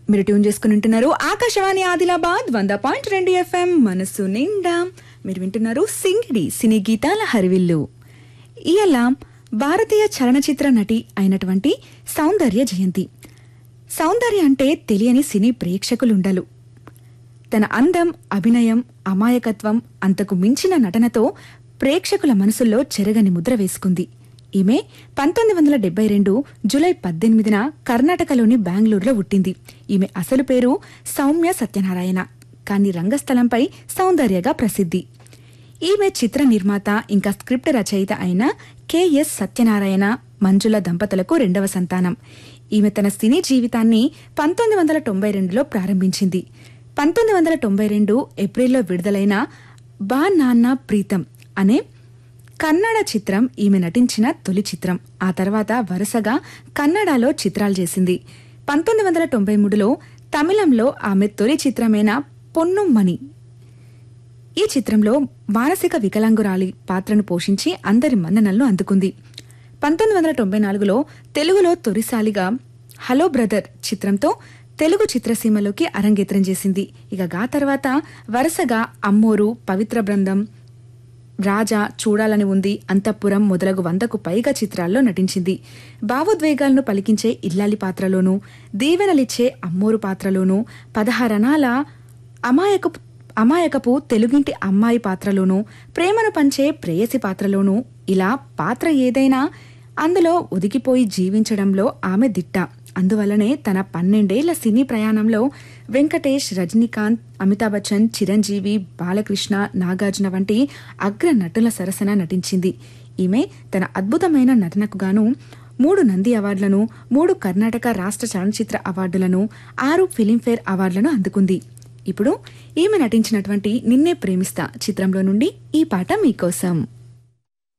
మీరు ట్యూన్ చేసుకుని ఉంటున్నారు ఆకాశవాణి ఆదిలాబాద్ వంద పాయింట్ రెండు ఎఫ్ఎం మనసు నిండా మీరు వింటున్నారు సింగిడి సినీ గీతాల హరివిల్లు ఇయల భారతీయ చలనచిత్ర నటి అయినటువంటి సౌందర్య జయంతి సౌందర్య అంటే తెలియని సినీ ప్రేక్షకులుండలు తన అందం అభినయం అమాయకత్వం అంతకు మించిన నటనతో ప్రేక్షకుల మనసుల్లో చెరగని ముద్ర వేసుకుంది ఈమె పంతొమ్మిది వందల డెబ్బై రెండు జులై పద్దెనిమిదిన కర్ణాటకలోని బెంగళూరులో పుట్టింది ఈమె అసలు పేరు సౌమ్య సత్యనారాయణ కానీ రంగస్థలంపై సౌందర్యగా ప్రసిద్ధి ఈమె చిత్ర నిర్మాత ఇంకా స్క్రిప్ట్ రచయిత అయిన కెఎస్ సత్యనారాయణ మంజుల దంపతులకు రెండవ సంతానం ఈమె తన సినీ జీవితాన్ని పంతొమ్మిది వందల తొంభై రెండులో ప్రారంభించింది పంతొమ్మిది వందల తొంభై రెండు ఏప్రిల్లో విడుదలైన బా నాన్న ప్రీతం అనే కన్నడ చిత్రం ఈమె నటించిన తొలి చిత్రం ఆ తర్వాత వరుసగా కన్నడలో చిత్రాలు చేసింది పంతొమ్మిది వందల తొంభై మూడులో తమిళంలో ఆమె తొలి చిత్రమైన పొన్నుమ్మని ఈ చిత్రంలో మానసిక వికలాంగురాలి పాత్రను పోషించి అందరి మన్ననలను అందుకుంది పంతొమ్మిది వందల తొంభై నాలుగులో తెలుగులో తొలిసాలిగా హలో బ్రదర్ చిత్రంతో తెలుగు చిత్రసీమలోకి అరంగేత్రం చేసింది ఇక గా తర్వాత వరుసగా అమ్మోరు పవిత్ర బృందం రాజా చూడాలని ఉంది అంతఃపురం మొదలగు వందకు పైగా చిత్రాల్లో నటించింది భావోద్వేగాలను పలికించే ఇల్లాలి పాత్రలోనూ దీవెనలిచ్చే అమ్మోరు పాత్రలోనూ పదహారనాల అమాయకపు అమాయకపు తెలుగింటి అమ్మాయి పాత్రలోనూ ప్రేమను పంచే ప్రేయసి పాత్రలోనూ ఇలా పాత్ర ఏదైనా అందులో ఒదిగిపోయి జీవించడంలో ఆమె దిట్ట అందువల్లనే తన పన్నెండేళ్ల సినీ ప్రయాణంలో వెంకటేష్ రజనీకాంత్ అమితాబ్ బచ్చన్ చిరంజీవి బాలకృష్ణ నాగార్జున వంటి అగ్ర నటుల సరసన నటించింది ఈమె తన అద్భుతమైన నటనకు గాను మూడు నంది అవార్డులను మూడు కర్ణాటక రాష్ట్ర చలనచిత్ర అవార్డులను ఆరు ఫిలింఫేర్ అవార్డులను అందుకుంది ఇప్పుడు ఈమె నటించినటువంటి నిన్నే ప్రేమిస్తా చిత్రంలో నుండి ఈ పాట మీకోసం